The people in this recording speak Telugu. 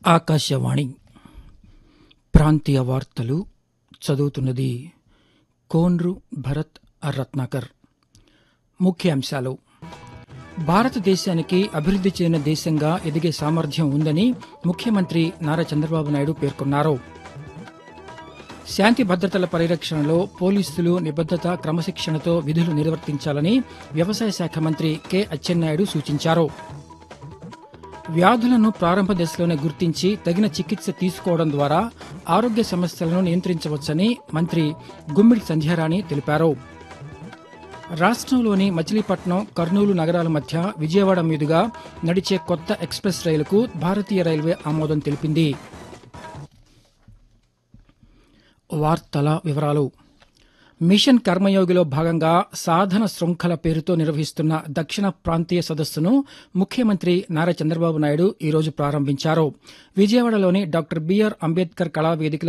ఆకాశవాణి ప్రాంతీయ వార్తలు చదువుతున్నది కోన్రు భరత్ రత్నాకర్ ముఖ్యాంశాలు భారతదేశానికి అభివృద్ది చెందిన దేశంగా ఎదిగే సామర్థ్యం ఉందని ముఖ్యమంత్రి నారా చంద్రబాబు నాయుడు పేర్కొన్నారు శాంతి భద్రతల పరిరక్షణలో పోలీసులు నిబద్దత క్రమశిక్షణతో విధులు నిర్వర్తించాలని వ్యవసాయ శాఖ మంత్రి కె అచ్చెన్నాయుడు సూచించారు వ్యాధులను ప్రారంభ దశలోనే గుర్తించి తగిన చికిత్స తీసుకోవడం ద్వారా ఆరోగ్య సమస్యలను నియంత్రించవచ్చని మంత్రి గుమ్మిడి సంధ్యారాణి తెలిపారు రాష్ట్రంలోని మచిలీపట్నం కర్నూలు నగరాల మధ్య విజయవాడ మీదుగా నడిచే కొత్త ఎక్స్ప్రెస్ రైలుకు భారతీయ రైల్వే ఆమోదం తెలిపింది వార్తల వివరాలు మిషన్ కర్మయోగిలో భాగంగా సాధన శృంఖల పేరుతో నిర్వహిస్తున్న దక్షిణ ప్రాంతీయ సదస్సును ముఖ్యమంత్రి నారా చంద్రబాబు నాయుడు ఈరోజు ప్రారంభించారు విజయవాడలోని డాక్టర్ బీఆర్ అంబేద్కర్ కళావేదికలో